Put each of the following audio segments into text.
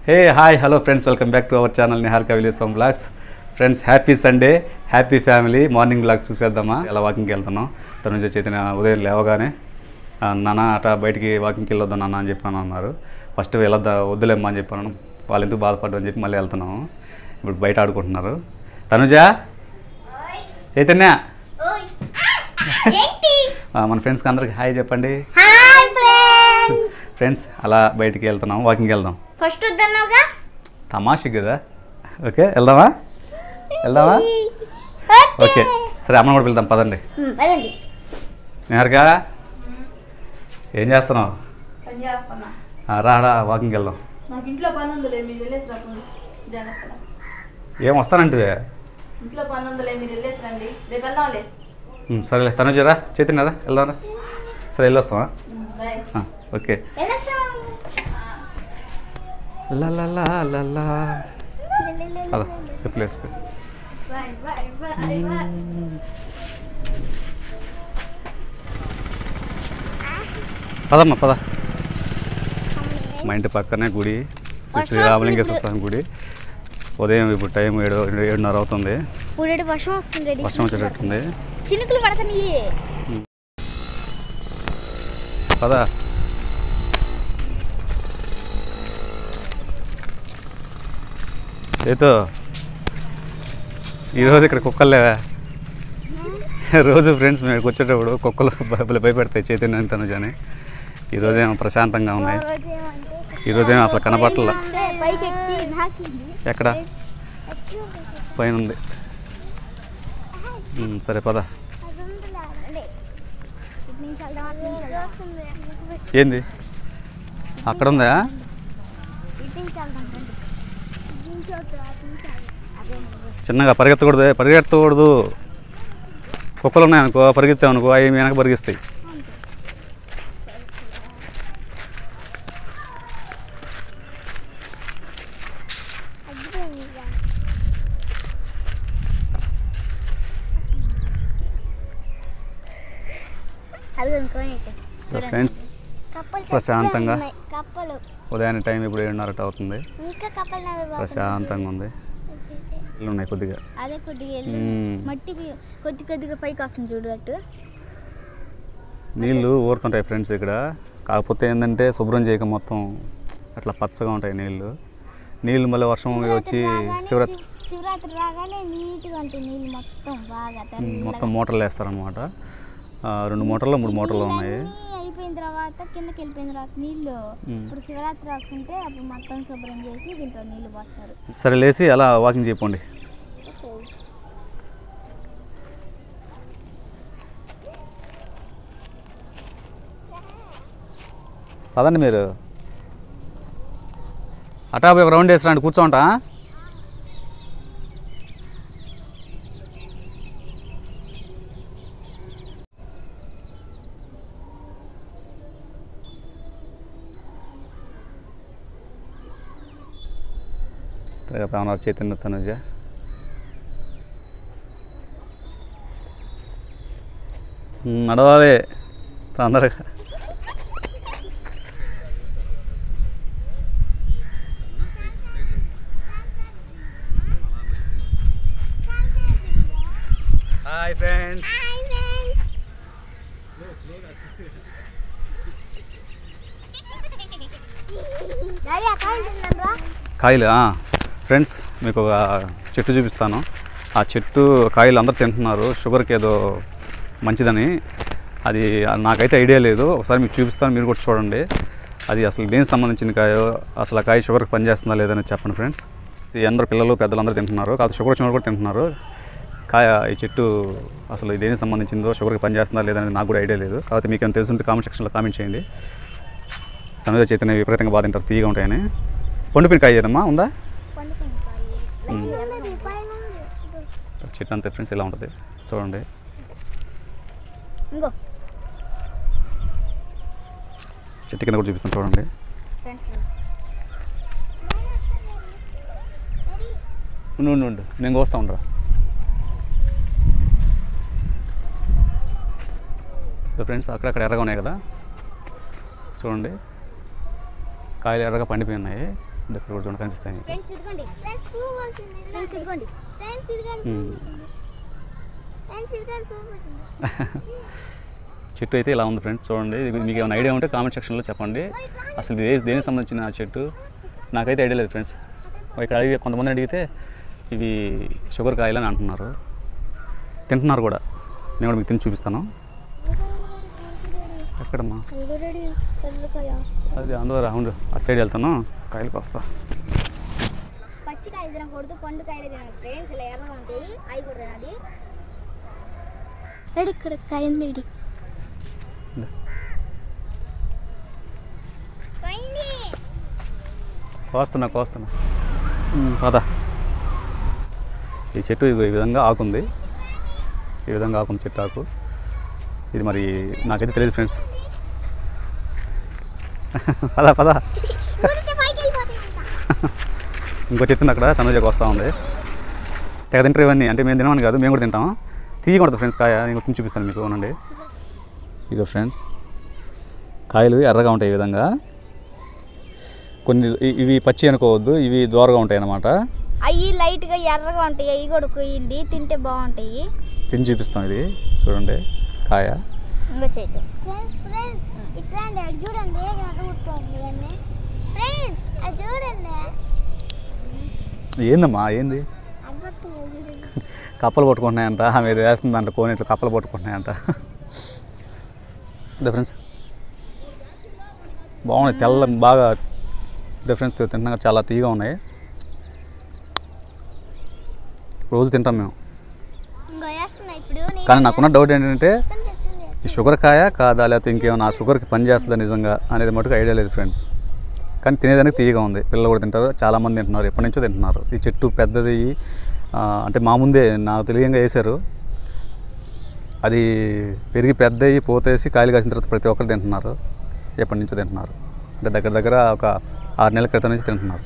Hey hi hello friends welcome back to our channel Niharika village home vlogs friends happy Sunday happy family morning vlog చూసేద్దామా ఎలా వాకింగ్కి వెళ్తున్నాం తనుజ చైతన్య ఉదయం లేవగానే "ఆ, నాన్న అట బయటికి వాకింగ్కి వెళ్ళొద్దాం నాన్న అని చెప్పాను అన్నారు ఫస్ట్ వెళ్ళొద్దా వద్దులేమ్మా అని చెప్పాను వాళ్ళు ఎందుకు బాధపడ్డం అని చెప్పి మళ్ళీ వెళ్తున్నాము ఇప్పుడు బయట ఆడుకుంటున్నారు తనుజ చైతన్య ఏంటి ఆ, మన ఫ్రెండ్స్కి అందరికి హాయ్ చెప్పండి హాయ్ ఫ్రెండ్స్ ఫ్రెండ్స్ అలా బయటికి వెళ్తున్నాం వాకింగ్కి వెళ్దాం ఫస్ట్ వద్దన్నావుగా తమాషి కదా ఓకే వెళ్దామా వెళ్దామా ఓకే సరే అమ్మని కూడా పిలుద్దాం పదండి పదండి నిహారిక ఏం చేస్తున్నావు పని చేస్తున్నా ఆ, రా రా వాకింగ్కి వెళ్దాం నాకు ఇంట్లో పని ఉందిలే మీరు వెళ్ళేసి రాకండి జాగ్రత్తగా ఏం వస్తానంటే ఇంట్లో పని ఉందిలే మీరు వెళ్ళేసి రండి రేపు వెళ్దాంలే సరేలే తనుజరా చైతన్యరా వెళ్దాం రా సరే వెళ్ళొస్తావా ఉమ్, బాయ్ ఆ, ఓకే లా లా లా లా లా పద చెప్పులు వేసుకో బాయ్ బాయ్ బాయ్ బాయ్ పదమ్మా పద మా ఇంటి పక్కనే గుడి శ్రీ శ్రీరామలింగేశ్వర స్వామి గుడి ఉదయం ఇప్పుడు టైం ఏడు ఏడున్నర అవుతుంది పూరేడు వర్షం వస్తుంది వర్షం వచ్చేటట్టుంది చినుకులు పడతాయి పద ఏతో ఈరోజు ఇక్కడ కుక్కలు లేవా రోజు ఫ్రెండ్స్ మేము ఇక్కడికి వచ్చేటప్పుడు కుక్కలు భలే భయపెడతాయి చైతన్య తనుజని ఈరోజు ఏమో ప్రశాంతంగా ఉన్నాయి ఈరోజు ఏమో అసలు కనపట్ల పైకి ఎక్కి నాకింది ఎక్కడ పైన ఉంది ఉమ్, సరే పద ఏంది అక్కడ ఉందా చిన్నగా పరిగెత్తకూడదు పరిగెత్తకూడదు కుక్కలు ఉన్నాయనుకో పరిగెత్తావు అనుకో అవి వెనక పరిగిస్తాయి అది అనుకోని సో ఫ్రెండ్స్ కప్పలు ప్రశాంతంగా. ఉన్నాయి. కప్పలు ఉదయాన్నే టైం ఇప్పుడు ఏడున్నరట అవుతుంది ఇంకా కప్పలు నది బాబు. ప్రశాంతంగా ఉంది ఇల్లు ఉన్నాయి కొద్దిగా అదే కొద్దిగా వెళ్ళి మ్మ్. మట్టి పి- కొద్ది కొద్దిగా పైకి వస్తుంది చూడు అటు నీళ్ళు ఊరుతుంటాయి ఫ్రెండ్స్ ఇక్కడ కాకపోతే ఏంటంటే శుభ్రం చేయక మొత్తం అట్లా పచ్చగా ఉంటాయి నీళ్ళు నీళ్ళు మళ్ళీ వర్షం వచ్చి రాగానే శివరాత్రి శివ- శివరాత్రి రాగానే నీట్గా ఉంటాయి నీళ్ళు మొత్తం బాగా ఉమ్, తెల్లగా. మొత్తం మోటార్లు వేస్తారనమాట రెండు మోటార్లు మూడు మోటార్లు ఉన్నాయి నీళ్ళన్నీ అయిపోయిన తర్వాత కిందకి వెళ్ళిపోయిన తర్వాత నీళ్ళు మ్మ్. ఇప్పుడు శివరాత్రి వస్తుంటే అప్పుడు మొత్తం శుభ్రం చేసి దీంట్లో నీళ్ళు పోస్తారు సరే లేచి అలా వాకింగ్ చేయకండి పదండి మీరు అటా పోయి ఒక రౌండ్ వేసిరండి కూర్చోంటా తర్వాత ఉన్నారు చైతన్య తనుజ ఉమ్, నడవాలి తొందరగా హాయ్ ఫ్రెండ్స్ కాయలు ఫ్రెండ్స్ మీకు ఒక చెట్టు చూపిస్తాను ఆ చెట్టు కాయలు అందరు తింటున్నారు షుగర్కి ఏదో మంచిదని అది నాకైతే ఐడియా లేదు ఒకసారి మీకు చూపిస్తాను మీరు కూడా చూడండి అది అసలు దేనికి సంబంధించిన కాయో అసలు ఆ కాయ షుగర్కి పనిచేస్తుందా లేదని చెప్పండి ఫ్రెండ్స్ ఇది అందరు పిల్లలు పెద్దలు అందరూ తింటున్నారు కాదు షుగర్ వచ్చిన వాళ్ళు కూడా తింటున్నారు కాయ ఈ చెట్టు అసలు ఇది దేనికి సంబంధించిందో షుగర్కి పనిచేస్తుందా లేదని నాకు కూడా ఐడియా లేదు కాబట్టి మీకు ఏమైనా తెలుసుంటే కామెంట్ సెక్షన్లో కామెంట్ చేయండి తమిళ చైతన్య విపరీతంగా బాగా తింటారు తీయగా ఉంటాయని పండుపిన కాయ ఏదమ్మా ఉందా చెట్టు అంతే ఫ్రెండ్స్ ఇలా ఉంటుంది చూడండి ఇంకో చెట్టు కింద కూడా చూపిస్తాను చూడండి ఉండు ఉండు ఉండు నేను కోస్తా ఉండరా ఫ్రెండ్స్ అక్కడక్కడ ఎర్రగా ఉన్నాయి కదా చూడండి కాయలు ఎర్రగా పండిపోయి ఉన్నాయి ఇక్కడ కూడా చూడండి కనిపిస్తాయి మీకు. ఫ్రెండ్స్ ఇదిగోండి ఫ్రెండ్స్ పువ్వు వస్తుంది ఫ్రెండ్స్ ఇదిగోండి ఫ్రెండ్స్ ఇదిగోండి ఉమ్. ఫ్రెండ్స్ ఇదిగోండి పువ్వు వస్తుంది చెట్టు అయితే ఇలా ఉంది ఫ్రెండ్స్ చూడండి ఇది మీకు ఏమైనా ఐడియా ఉంటే కామెంట్ సెక్షన్లో చెప్పండి అసలు ఇది ఏ- దేనికి సంబంధించిన చెట్టు నాకైతే ఐడియా లేదు ఫ్రెండ్స్ ఇక్కడ అడిగి కొంతమంది అడిగితే ఇవి షుగర్ కాయలు అని అంటున్నారు తింటున్నారు కూడా నేను కూడా మీకు తిని చూపిస్తాను ఎక్కడమ్మా రెడీ కర్రకాయ అది అందులో రౌండ్ అటు సైడ్ వెళ్తాను కాయలకు వస్తా పచ్చికాయలు తినకూడదు పండు కాయలు తినాలి ఫ్రెండ్స్ ఇలా ఎర్రగా ఉంటాయి అవి కూడా తినాలి రెడీ ఇక్కడ కాయ రెడీ ఇదా. కోస్తున్నా కోస్తున్నా ఉమ్, పద ఈ చెట్టు ఇదిగో ఈ విధంగా ఆకుంది ఈ విధంగా ఆకుంది చెట్టు ఆకు ఇది మరి నాకైతే తెలియదు ఫ్రెండ్స్ పద పద ఇంకో చెట్టు ఉంది అక్కడ తనుజకు వస్తూ ఉంది తెగ తింటారు ఇవన్నీ అంటే మేము తినమని కాదు మేము కూడా తింటాం తీయకూడదు ఫ్రెండ్స్ కాయ నేను తిని చూపిస్తాను మీకు అవునండి ఇక ఫ్రెండ్స్ కాయలు ఎర్రగా ఉంటాయి ఈ విధంగా కొన్ని ఇ- ఇవి పచ్చి అనుకోవద్దు ఇవి దోరగా ఉంటాయి అన్నమాట అవి లైట్గా ఎర్రగా ఉంటాయి అవి కూడా కొయ్యండి తింటే బాగుంటాయి తిని చూపిస్తాం ఇది చూడండి కాయ ఇంకో చేయటం ఫ్రెండ్స్ ఫ్రెండ్స్ ఇట్లాంటి అది చూడండి అడుగుతుంది ఫ్రెండ్స్ అది చూడండి ఏందమ్మా ఏంది అవ్వట్లేదు చూడండి కప్పలు పట్టుకుంటున్నాయంట ఆమె ఇది వేస్తుంది దాంట్లో కోనేట్లు కప్పలు పట్టుకుంటున్నాయంట డిఫరెన్స్ బాగున్నాయి తెల్ల బాగా డిఫరెన్స్ తింటున్నా చాలా తీగా ఉన్నాయి రోజు తింటాం మేము ఇంకో వేస్తున్నా ఇప్పుడు నేను కానీ నాకున్న డౌట్ ఏంటంటే మొత్తం తెచ్చింది. ఈ షుగర్ కాయ కాదా లేకపోతే ఇంకేమైనా ఆ షుగర్కి పని చేస్తుందా నిజంగా అనేది మటుకు ఐడియా లేదు ఫ్రెండ్స్ కానీ తినేదానికి తీయగా ఉంది పిల్లలు కూడా తింటారు చాలామంది తింటున్నారు ఎప్పటి నుంచో తింటున్నారు ఈ చెట్టు పెద్దది ఆ, అంటే మా ముందే నాకు తెలియంగా వేశారు అది పెరిగి పెద్దయి పోతేసి కాయలు కాసిన తర్వాత ప్రతి ఒక్కరు తింటున్నారు ఎప్పటి నుంచో తింటున్నారు అంటే దగ్గర దగ్గర ఒక ఆరు నెలల క్రితం నుంచి తింటున్నారు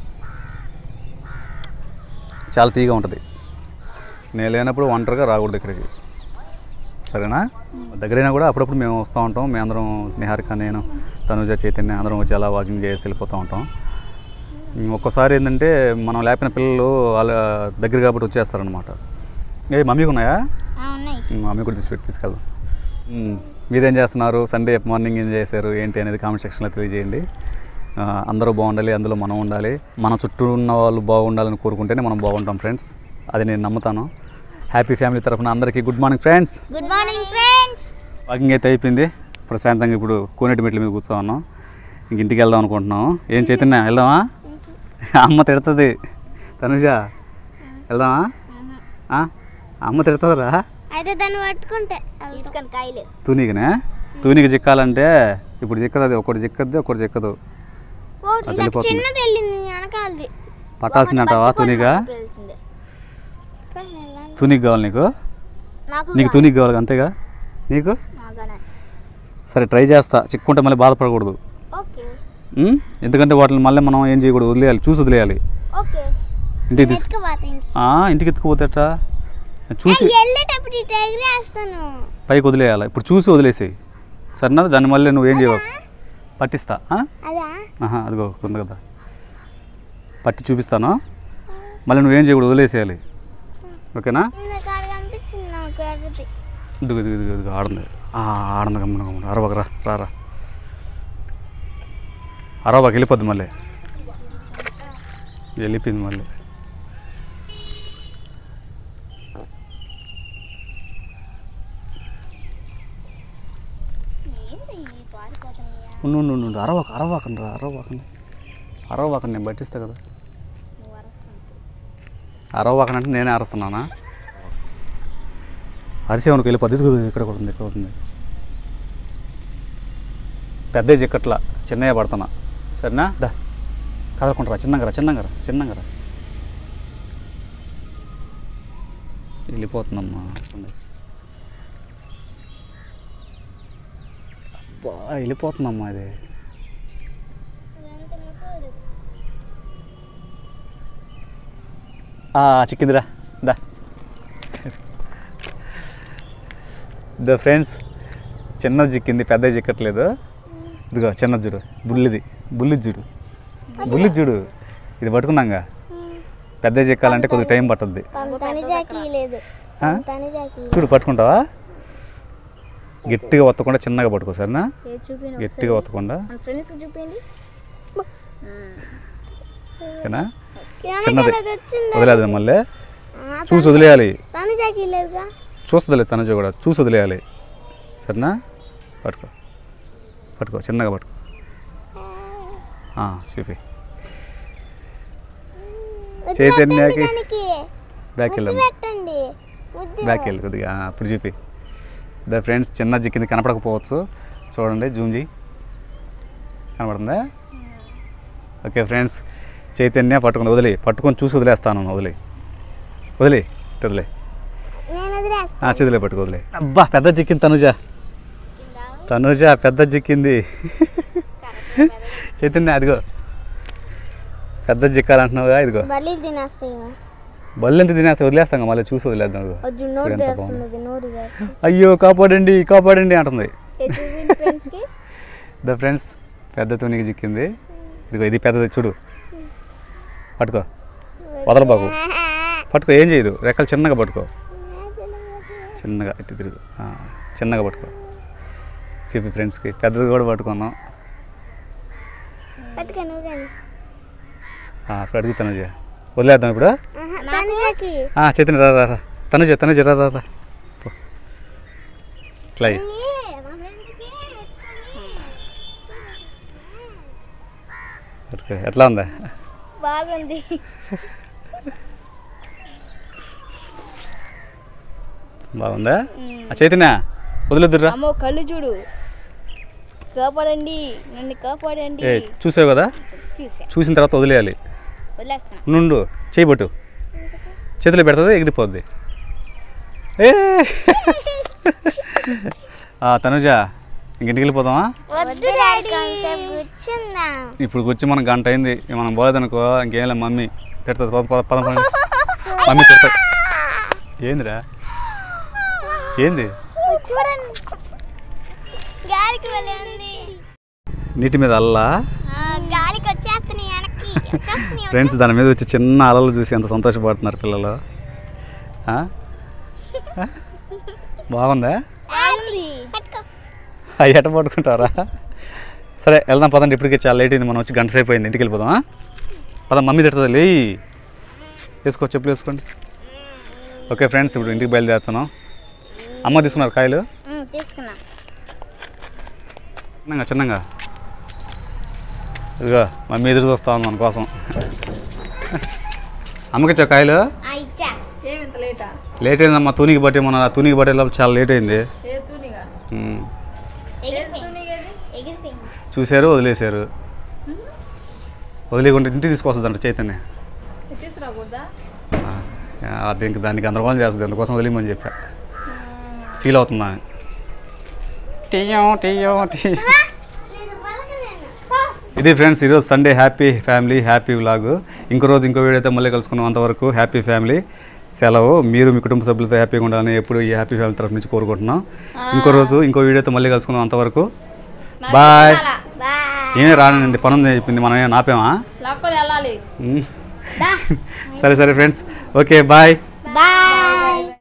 చాలా తీయగా ఉంటుంది నేను లేనప్పుడు ఒంటరిగా రాకూడదు ఇక్కడికి సరేనా దగ్గరైనా కూడా అప్పుడప్పుడు మేము వస్తూ ఉంటాం మేము అందరం నిహారిక నేను తనుజ చైతన్య అందరం వచ్చి అలా వాకింగ్ చేసి వెళ్ళిపోతూ ఉంటాం ఉమ్, ఒక్కోసారి ఏంటంటే మనం లేపిన పిల్లలు వాళ్ళ దగ్గర కాబట్టి వచ్చేస్తారనమాట ఏ మమ్మీకి ఉన్నాయా ఆ, ఉన్నాయి ఉమ్, మమ్మీ కూడా తీసి పెట్టి తీసుకెళ్దాం ఉమ్, మీరేం చేస్తున్నారు సండే మార్నింగ్ ఏం చేశారు ఏంటి అనేది కామెంట్ సెక్షన్లో తెలియజేయండి ఆ, అందరూ బాగుండాలి అందులో మనం ఉండాలి మన చుట్టూ ఉన్న వాళ్ళు బాగుండాలని కోరుకుంటేనే మనం బాగుంటాం ఫ్రెండ్స్ అది నేను నమ్ముతాను హ్యాపీ ఫ్యామిలీ తరఫున అందరికీ good morning friends good morning friends walking అయితే అయిపోయింది ప్రశాంతంగా ఇప్పుడు కోనేటి మెట్ల మీద కూర్చో ఉన్నాం ఇంక ఇంటికి వెళ్దాం అనుకుంటున్నాం ఏం చైతన్య వెళ్దామా అమ్మ తిడుతుంది తనుజ వెళ్దామా ఆ? అమ్మ తిడుతుందిరా అయితే దాన్ని పట్టుకుంటే తీసుకొని కాయలు తూనీగనే తూనీగ చిక్కాలంటే ఇప్పుడు చిక్కదు అది ఒకటి చిక్కద్ది ఒకటి చిక్కదు అది వెళ్ళిపోతుంది. చిన్నది వెళ్ళింది వెనకాలది పట్టాల్సిందంటావా తూనీగా తెలిసిందే తూనీగ కావాలి నీకు నాకు నీకు తూనీగ కావాలి అంతేగా నీకు నాగానే సరే ట్రై చేస్తా చిక్కుంటే మళ్ళీ బాధపడకూడదు ఓకే ఉం? ఎందుకంటే వాటిని మళ్ళీ మనం ఏం చేయకూడదు వదిలేయాలి చూసి వదిలేయాలి ఓకే ఇంటికి తీసు ఎత్తుకుపోతాయి ఆ, ఇంటికి ఎత్తుకుపోతేట చూసి వెళ్ళేటప్పుడు ఇటు ఎగిరేస్తాను పైకి వదిలేయాలి ఇప్పుడు చూసి వదిలేసేయి సరేనా దాన్ని మళ్ళీ నువ్వు ఏం చేయవు పట్టిస్తా ఆ? అదా ఆహా అదిగో ఉంది కదా పట్టి చూపిస్తాను మళ్ళీ నువ్వేం చేయకూడదు వదిలేసేయాలి ఓకేనా నాకు ఆడ కనిపించింది నాకు ఎర్రది ఇదిగో ఇదిగో ఇదిగో ఇదిగో ఆడుంది ఆ, ఆడుంది గమ్మున గమ్మున అరవక రా రారా అరవకి వెళ్ళిపోద్ది మళ్ళీ వెళ్ళిపోయింది మళ్ళీ ఏంటి ఈ పారిపోతున్నాయా ఉండు ఉండు ఉండు, ఉండు అరవక అరవకండి రా అరవకండి అరవకండి నేను పట్టిస్తా కదా నువ్వు అరుస్తున్నావు అరవకండి నేనే అరుస్తున్నానా అరిసేవనికి వెళ్ళిపోద్ది ఇదిగో ఇదిగో ఇక్కడ కూడా ఉంది ఇక్కడ ఉంది పెద్ద చిక్కట్ల చిన్నయ్య పడుతున్నా సరేనా దా కదలకుంటారా చిన్నగా రా చిన్నగా రా చిన్నగా రా వెళ్ళిపోతుందమ్మా అబ్బా వెళ్ళిపోతుందమ్మా ఇది ఇదంతా ముసలి ఆ, చిక్కిందిరా దా ద ఫ్రెండ్స్ చిన్నది చిక్కింది పెద్దది చిక్కట్లేదు ఇదిగో చిన్నది చూడు బుల్లిది బుల్లిది చూడు బుల్లిది చూడు ఇది పట్టుకున్నాగా పెద్ద చెక్కాలంటే కొద్దిగా టైం పట్టుద్ది తనిజాకి లేదు ఆ? తనిజాకి చూడు పట్టుకుంటావా గట్టిగా ఒత్తకుండా చిన్నగా పట్టుకో సరేనా చూపిండి గట్టిగా ఒత్తకుండా మన ఫ్రెండ్స్కి చూపిండి ఓకేనా వెనకాల చిన్నది అది వచ్చింది వదిలేదు మళ్ళీ ఆ, చూసి వదిలేయాలి తనిజాకి లేదుగా చూస్తుందిలే తనజో కూడా చూసి వదిలేయాలి సరేనా పట్టుకో పట్టుకో చిన్నగా పట్టుకో ఆ, చూపి ముద్దు చైతన్యకి పెట్టండి దానికి బ్యాక్ ముద్దు వెళ్ళాము పెట్టండి ముద్దు బ్యాక్ వెళ్ళి కొద్దిగా ఆ, అప్పుడు చూపి దా ఫ్రెండ్స్ చిన్న జిక్కింది కనపడకపోవచ్చు చూడండి జూమ్ చేయి కనపడుతుందా ఓకే ఫ్రెండ్స్ చైతన్య పట్టుకుని వదిలి పట్టుకొని చూసి వదిలేస్తాను వదిలి వదిలి ఇటు వదిలే నేను వదిలేస్తాను ఆ, చేతిలో పట్టుకో వదిలే అబ్బా పెద్ద జిక్కింది తనుజ తనుజ పెద్ద జిక్కింది చైతన్య అదిగో పెద్ద జిక్కాలంటున్నావుగా ఇదిగో బలి తినేస్తాయి బళ్ళు ఎంత తినేస్తే వదిలేస్తాం మళ్ళీ చూసి వదిలేద్దాం ఇదిగో. వద్దు నోరు ఎంత తెరుస్తుంది నోరు తెరుస్తుంది అయ్యో కాపాడండి కాపాడండి అంటుంది ఏ చూపిండి ఫ్రెండ్స్కి ద ఫ్రెండ్స్ పెద్ద తునికి చిక్కింది ఇదిగో ఇది పెద్దది చూడు పట్టుకో వదల బాబు పట్టుకో ఏం చేయదు రెక్కలు చిన్నగా పట్టుకో చిన్నగా ఇటు తిరుగు ఆ, చిన్నగా పట్టుకో చెప్పి ఫ్రెండ్స్కి పెద్దది కూడా పట్టుకున్నాం పట్టుకో నువ్వు కానీ ఆ, ఇప్పుడు అడుగుతాను జయ. వదిలేద్దాం ఇప్పుడు తనిజాకి ఆ, చైతన్య రా రా రా తనుజ తనుజ రా రా రా పో. ఇట్లా అయ్యి. పట్టుకో ఎట్లా ఉందా బాగుంది బాగుందా ఆ చైతన్య వదిలేద్దురా అమ్మో కళ్ళు చూడు కాపాడండి నన్ను కాపాడండి ఏ చూసావు కదా చూసా చూసిన తర్వాత వదిలేయాలి వదిలేస్తున్నా నుండు చేయబట్టు చేతిలో పెడుతుంది ఎగిరిపోద్ది ఏ ఆ, తనుజ ఇంకింటికి వెళ్ళిపోదామా వద్దు డాడీ కాన్సెప్ట్ కూర్చుందాం ఇప్పుడు వచ్చి మనం గంట అయింది ఇక మనం పోలేదనుకో ఇంకేం లేదు మమ్మీ తిడుతుంది పద పద పద పద. మమ్మీ తిడుతుంది ఏందిరా ఏంది చూడండి గాలికి వెళ్ళి ఉంది నీటి మీద అల్లా ఆ, గాలికి వచ్చేస్తున్నాయి వెనక్కి వచ్చేస్తున్నాయి ఫ్రెండ్స్ దాని మీద వచ్చి చిన్న అలలు చూసి ఎంత సంతోషపడుతున్నారు పిల్లలు ఆ? ఆ? బాగుందా బాగుంది పట్టుకో అవి ఎట్ట పట్టుకుంటారా సరే వెళ్దాం పదండి ఇప్పటికే చాలా లేట్ అయింది మనం వచ్చి గంట సేపు అయింది ఇంటికి వెళ్ళిపోదాం పద మమ్మీ తిడుతుంది లేయి వేసుకో చెప్పులు వేసుకోండి ఓకే ఫ్రెండ్స్ ఇప్పుడు ఇంటికి బయలుదేరుతున్నాం అమ్మ తీసుకున్నారు కాయలు ఉమ్, తీసుకున్నా చిన్నగా చిన్నగా ఇదిగో మమ్మీ ఎదురు చూస్తా ఉంది మన కోసం అమ్మకి ఇచ్చా కాయలు ఆ, ఇచ్చా ఏమి ఇంత లేటా లేట్ అయిందమ్మా తూనికి బట్టి మన తూనికి బట్టే లోపల చాలా లేట్ అయింది ఏ తూనిగా ఉమ్. ఏ ఎగిరిపోయింది తూనిగేది ఎగిరిపోయింది చూశారు వదిలేశారు వదిలేకుంటే ఇంటికి తీసుకొస్తుందంట చైతన్య తీసుకురాకూడదా ఆ, దీనికి దానికి గందరగోళం చేస్తుంది అందుకోసం వదిలేమని చెప్పా ఫీల్ అవుతుందా టీయం టీయం టీయం నేను పలకలేను ఇది ఫ్రెండ్స్ ఈరోజు Sunday happy family happy vlog ఇంకో రోజు ఇంకో వీడియో అయితే మళ్ళీ కలుసుకున్నాం అంతవరకు హ్యాపీ ఫ్యామిలీ సెలవు మీరు మీ కుటుంబ సభ్యులతో హ్యాపీగా ఉండాలని ఎప్పుడు ఈ హ్యాపీ ఫ్యామిలీ తరఫు నుంచి కోరుకుంటున్నాం ఇంకో రోజు ఇంకో వీడియోతో మళ్ళీ కలుసుకుందాం అంతవరకు బాయ్ బాయ్ ఏమీ రానండి పని ఉంది చెప్పింది మనం ఏం ఆపామా లాక్కొని వెళ్ళాలి ఉమ్. సరే సరే ఫ్రెండ్స్ ఓకే బాయ్ బాయ్